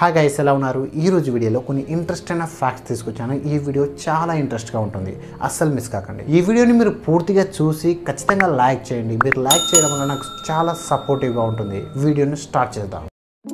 hi guys ఎలా ఉన్నారు ఈ రోజు వీడియోలో కొన్ని ఇంట్రెస్ట్ అయిన ఫ్యాక్ట్స్ తీసుకొచ్చాను ఈ వీడియో చాలా ఇంట్రెస్ట్గా ఉంటుంది అస్సలు మిస్ కాకండి ఈ వీడియోని మీరు పూర్తిగా చూసి ఖచ్చితంగా లైక్ చేయండి మీరు లైక్ చేయడం వల్ల నాకు చాలా సపోర్టివ్గా ఉంటుంది వీడియోని స్టార్ట్ చేద్దాం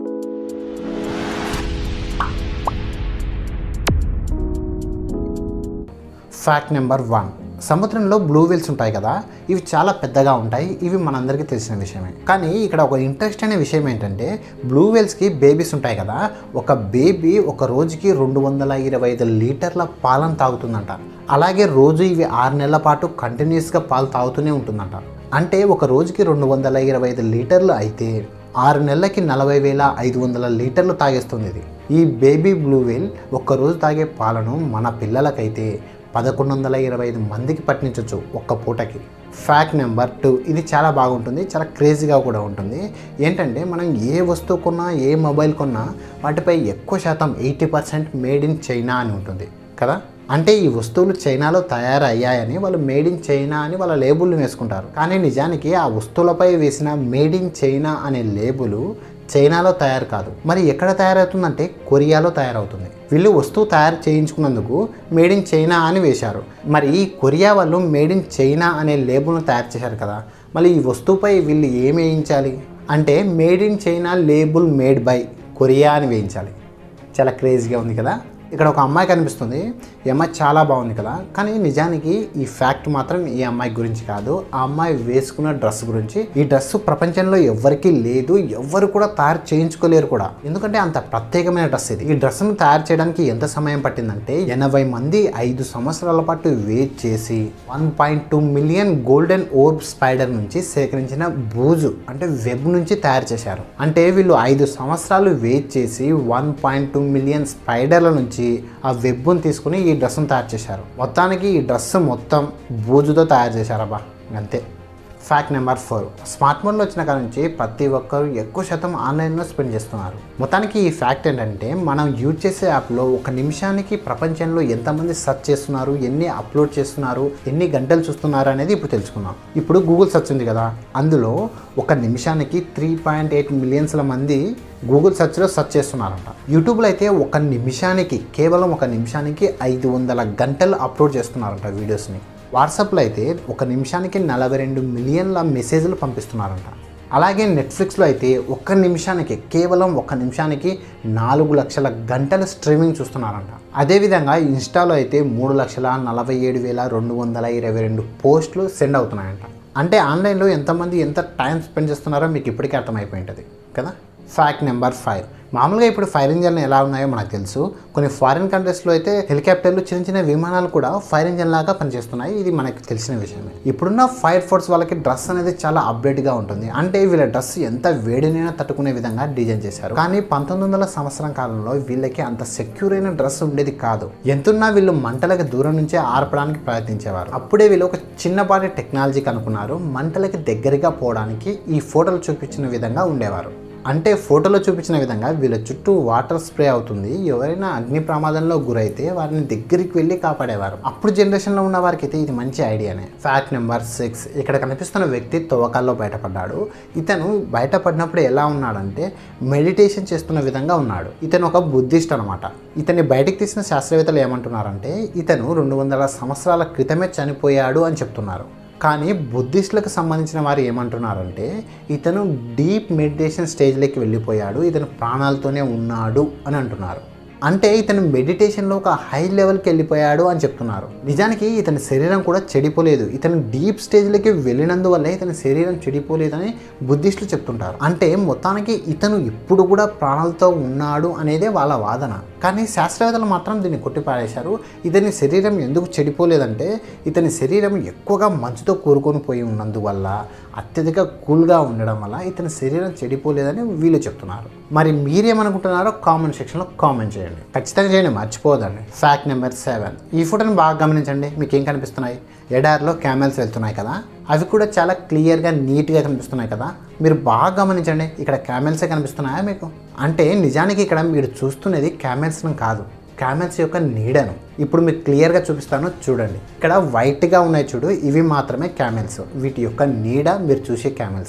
ఫ్యాక్ట్ నెంబర్ వన్ సముద్రంలో బ్లూ వేల్స్ ఉంటాయి కదా ఇవి చాలా పెద్దగా ఉంటాయి ఇవి మనందరికీ తెలిసిన విషయమే కానీ ఇక్కడ ఒక ఇంట్రెస్ట్ అయిన విషయం ఏంటంటే బ్లూ వేల్స్కి బేబీస్ ఉంటాయి కదా ఒక బేబీ ఒక రోజుకి రెండు వందల ఇరవై ఐదు లీటర్ల పాలను తాగుతుందంట అలాగే రోజు ఇవి ఆరు నెలల పాటు కంటిన్యూస్గా పాలు తాగుతూనే ఉంటుందంట అంటే ఒక రోజుకి రెండు వందల ఇరవై ఐదు లీటర్లు అయితే ఆరు నెలలకి నలభై వేల ఐదు వందల లీటర్లు తాగేస్తుంది ఇది ఈ బేబీ బ్లూ వేల్ ఒక్కరోజు తాగే పాలను మన పిల్లలకైతే పదకొండు వందల ఇరవై ఐదు మందికి పట్టించవచ్చు ఒక్క పూటకి ఫ్యాక్ట్ నెంబర్ టూ ఇది చాలా బాగుంటుంది చాలా క్రేజీగా కూడా ఉంటుంది ఏంటంటే మనం ఏ వస్తువు కొన్నా ఏ మొబైల్ కొన్నా వాటిపై ఎక్కువ శాతం eighty percent made in China అని ఉంటుంది కదా అంటే ఈ వస్తువులు చైనాలో తయారయ్యాయని వాళ్ళు మేడ్ ఇన్ చైనా అని వాళ్ళ లేబుల్ని వేసుకుంటారు కానీ నిజానికి ఆ వస్తువులపై వేసిన మేడ్ ఇన్ చైనా అనే లేబులు చైనాలో తయారు కాదు మరి ఎక్కడ తయారవుతుందంటే కొరియాలో తయారవుతుంది వీళ్ళు వస్తువు తయారు చేయించుకున్నందుకు మేడ్ ఇన్ చైనా అని వేశారు మరి ఈ కొరియా వాళ్ళు మేడ్ ఇన్ చైనా అనే లేబుల్ను తయారు చేశారు కదా మళ్ళీ ఈ వస్తువుపై వీళ్ళు ఏమి వేయించాలి అంటే made in China label made by Korea అని వేయించాలి చాలా క్రేజీగా ఉంది కదా ఇక్కడ ఒక అమ్మాయి కనిపిస్తుంది ఈ అమ్మాయి చాలా బాగుంది కదా కానీ నిజానికి ఈ ఫ్యాక్ట్ మాత్రం ఈ అమ్మాయి గురించి కాదు ఆ అమ్మాయి వేసుకున్న డ్రెస్ గురించి ఈ డ్రెస్ ప్రపంచంలో ఎవరికీ లేదు ఎవ్వరు కూడా తయారు చేయించుకోలేరు కూడా ఎందుకంటే అంత ప్రత్యేకమైన డ్రెస్ ఇది ఈ డ్రెస్ను తయారు చేయడానికి ఎంత సమయం పట్టిందంటే ఎనభై మంది ఐదు సంవత్సరాల పాటు వెయిట్ చేసి one point two million golden orb spider నుంచి సేకరించిన బూజు అంటే వెబ్ నుంచి తయారు చేశారు అంటే వీళ్ళు ఐదు సంవత్సరాలు వెయిట్ చేసి వన్ పాయింట్ టూ మిలియన్ స్పైడర్ల నుంచి ఆ వెబ్ను తీసుకుని ఈ డ్రెస్ను తయారు చేశారు మొత్తానికి ఈ డ్రెస్ మొత్తం బూజుతో తయారు చేశారబ్బా అంతే ఫ్యాక్ట్ నెంబర్ ఫోర్ స్మార్ట్ ఫోన్లో వచ్చిన కాడ నుంచి ప్రతి ఒక్కరు ఎక్కువ శాతం ఆన్లైన్లో స్పెండ్ చేస్తున్నారు మొత్తానికి ఈ ఫ్యాక్ట్ ఏంటంటే మనం యూజ్ చేసే యాప్లో ఒక నిమిషానికి ప్రపంచంలో ఎంతమంది సెర్చ్ చేస్తున్నారు ఎన్ని అప్లోడ్ చేస్తున్నారు ఎన్ని గంటలు చూస్తున్నారు అనేది ఇప్పుడు తెలుసుకుందాం ఇప్పుడు గూగుల్ సెర్చ్ ఉంది కదా అందులో ఒక నిమిషానికి త్రీ పాయింట్ ఎయిట్ మిలియన్స్ల మంది గూగుల్ సెర్చ్లో సెర్చ్ చేస్తున్నారంట యూట్యూబ్లో అయితే ఒక నిమిషానికి కేవలం ఒక నిమిషానికి ఐదు వందల గంటలు అప్లోడ్ చేస్తున్నారంట వీడియోస్ని వాట్సాప్లో అయితే ఒక నిమిషానికి నలభై రెండు మిలియన్ల మెసేజ్లు పంపిస్తున్నారంట అలాగే నెట్ఫ్లిక్స్లో అయితే ఒక్క నిమిషానికి కేవలం ఒక్క నిమిషానికి నాలుగు లక్షల గంటలు స్ట్రీమింగ్ చూస్తున్నారంట అదేవిధంగా ఇన్స్టాలో అయితే మూడు లక్షల నలభై ఏడు వేల రెండు వందల ఇరవై రెండు పోస్టులు సెండ్ అవుతున్నాయంట అంటే ఆన్లైన్లో ఎంతమంది ఎంత టైం స్పెండ్ చేస్తున్నారో మీకు ఇప్పటికే అర్థమైపోయి ఉంటుంది కదా ఫ్యాక్ట్ నెంబర్ ఫైవ్ మామూలుగా ఇప్పుడు ఫైర్ ఇంజన్లు ఎలా ఉన్నాయో మనకు తెలుసు కొన్ని ఫారిన్ కంట్రీస్లో అయితే హెలికాప్టర్లు చిన్న చిన్న విమానాలు కూడా ఫైర్ ఇంజన్ లాగా పనిచేస్తున్నాయి ఇది మనకు తెలిసిన విషయమే ఇప్పుడున్న ఫైర్ ఫోర్స్ వాళ్ళకి డ్రెస్ అనేది చాలా అప్డేట్గా ఉంటుంది అంటే వీళ్ళ డ్రెస్ ఎంత వేడినైనా తట్టుకునే విధంగా డిజైన్ చేశారు కానీ పంతొమ్మిది వందల సంవత్సరం కాలంలో వీళ్ళకి అంత సెక్యూర్ అయిన డ్రెస్ ఉండేది కాదు ఎంతున్నా వీళ్ళు మంటలకి దూరం నుంచే ఆర్పడానికి ప్రయత్నించేవారు అప్పుడే వీళ్ళు ఒక చిన్నపాటి టెక్నాలజీ కనుక్కున్నారు మంటలకి దగ్గరగా పోవడానికి ఈ ఫోటోలు చూపించిన విధంగా ఉండేవారు అంటే ఫోటోలో చూపించిన విధంగా వీళ్ళ చుట్టూ వాటర్ స్ప్రే అవుతుంది ఎవరైనా అగ్ని ప్రమాదంలో గురైతే వారిని దగ్గరికి వెళ్ళి కాపాడేవారు అప్పుడు జనరేషన్లో ఉన్న వారికి అయితే ఇది మంచి ఐడియానే ఫ్యాక్ట్ నెంబర్ సిక్స్ ఇక్కడ కనిపిస్తున్న వ్యక్తి తవ్వకాల్లో బయటపడ్డాడు ఇతను బయటపడినప్పుడు ఎలా ఉన్నాడంటే మెడిటేషన్ చేస్తున్న విధంగా ఉన్నాడు ఇతను ఒక బుద్ధిస్ట్ అనమాట ఇతన్ని బయటకు తీసిన శాస్త్రవేత్తలు ఏమంటున్నారంటే ఇతను రెండు వందల సంవత్సరాల క్రితమే చనిపోయాడు అని చెప్తున్నారు కానీ బుద్ధిస్టులకు సంబంధించిన వారు ఏమంటున్నారంటే ఇతను డీప్ మెడిటేషన్ స్టేజ్లోకి వెళ్ళిపోయాడు ఇతను ప్రాణాలతోనే ఉన్నాడు అని అంటున్నారు అంటే ఇతను మెడిటేషన్లో ఒక హై లెవెల్కి వెళ్ళిపోయాడు అని చెప్తున్నారు నిజానికి ఇతని శరీరం కూడా చెడిపోలేదు ఇతను డీప్ స్టేజ్లోకి వెళ్ళినందువల్లే ఇతని శరీరం చెడిపోలేదని బుద్ధిస్టులు చెప్తుంటారు అంటే మొత్తానికి ఇతను ఇప్పుడు కూడా ప్రాణాలతో ఉన్నాడు అనేదే వాళ్ళ వాదన కానీ శాస్త్రవేత్తలు మాత్రం దీన్ని కొట్టిపారేశారు ఇతని శరీరం ఎందుకు చెడిపోలేదంటే ఇతని శరీరం ఎక్కువగా మంచుతో కూరుకొని పోయి ఉన్నందువల్ల అత్యధిక కూల్గా ఉండడం వల్ల ఇతని శరీరం చెడిపోలేదని వీళ్ళు చెప్తున్నారు మరి మీరేమనుకుంటున్నారో కామెంట్ సెక్షన్లో కామెంట్ చేయండి ఖచ్చితంగా చేయండి మర్చిపోదండి ఫ్యాక్ట్ నెంబర్ సెవెన్ ఈ ఫోటోని బాగా గమనించండి మీకు ఏం కనిపిస్తున్నాయి ఎడార్లో క్యామెల్స్ వెళ్తున్నాయి కదా అవి కూడా చాలా క్లియర్గా నీట్గా కనిపిస్తున్నాయి కదా మీరు బాగా గమనించండి ఇక్కడ క్యామెల్సే కనిపిస్తున్నాయా మీకు అంటే నిజానికి ఇక్కడ మీరు చూస్తున్నది క్యామెల్స్ను కాదు క్యామెల్స్ యొక్క నీడను ఇప్పుడు మీకు క్లియర్గా చూపిస్తాను చూడండి ఇక్కడ వైట్గా ఉన్నాయి చూడు ఇవి మాత్రమే క్యామెల్స్ వీటి యొక్క నీడ మీరు చూసే క్యామెల్స్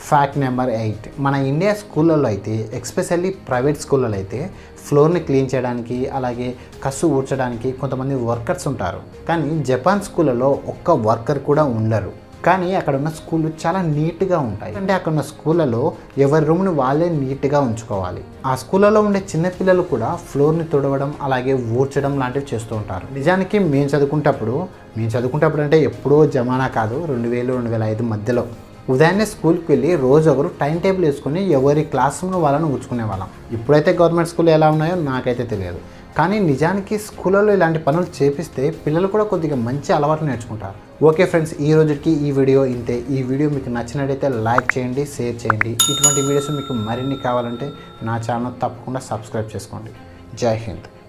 ఫ్యాక్ట్ నెంబర్ ఎయిట్ మన ఇండియా స్కూళ్ళల్లో అయితే ఎక్స్పెషల్లీ ప్రైవేట్ స్కూళ్ళలో అయితే ఫ్లోర్ని క్లీన్ చేయడానికి అలాగే కసు ఊడ్చడానికి కొంతమంది వర్కర్స్ ఉంటారు కానీ జపాన్ స్కూళ్ళలో ఒక్క వర్కర్ కూడా ఉండరు కానీ అక్కడ ఉన్న స్కూళ్ళు చాలా నీట్గా ఉంటాయి అంటే అక్కడ ఉన్న స్కూళ్ళలో ఎవరి రూమ్ని వాళ్ళే నీట్గా ఉంచుకోవాలి ఆ స్కూళ్ళలో ఉండే చిన్నపిల్లలు కూడా ఫ్లోర్ని తుడవడం అలాగే ఊడ్చడం లాంటివి చేస్తూ ఉంటారు నిజానికి మేము చదువుకుంటప్పుడు మేము చదువుకుంటప్పుడు అంటే ఎప్పుడో జమానా కాదు రెండు వేలు రెండు వేల ఐదు మధ్యలో ఉదయాన్నే స్కూల్కి వెళ్ళి రోజు ఒకరు టైం టేబుల్ వేసుకొని ఎవరి క్లాస్ రూమ్లో వాళ్ళని ఊడ్చుకునే వాళ్ళం ఇప్పుడైతే గవర్నమెంట్ స్కూల్ ఎలా ఉన్నాయో నాకైతే తెలియదు కానీ నిజానికి స్కూళ్ళలో ఇలాంటి పనులు చేపిస్తే పిల్లలు కూడా కొద్దిగా మంచి అలవాట్లు నేర్చుకుంటారు ఓకే ఫ్రెండ్స్ ఈ రోజుకి ఈ వీడియో ఇంతే ఈ వీడియో మీకు నచ్చినట్టయితే లైక్ చేయండి షేర్ చేయండి ఇటువంటి వీడియోస్ మీకు మరిన్ని కావాలంటే నా ఛానల్ తప్పకుండా సబ్స్క్రైబ్ చేసుకోండి జై హింద్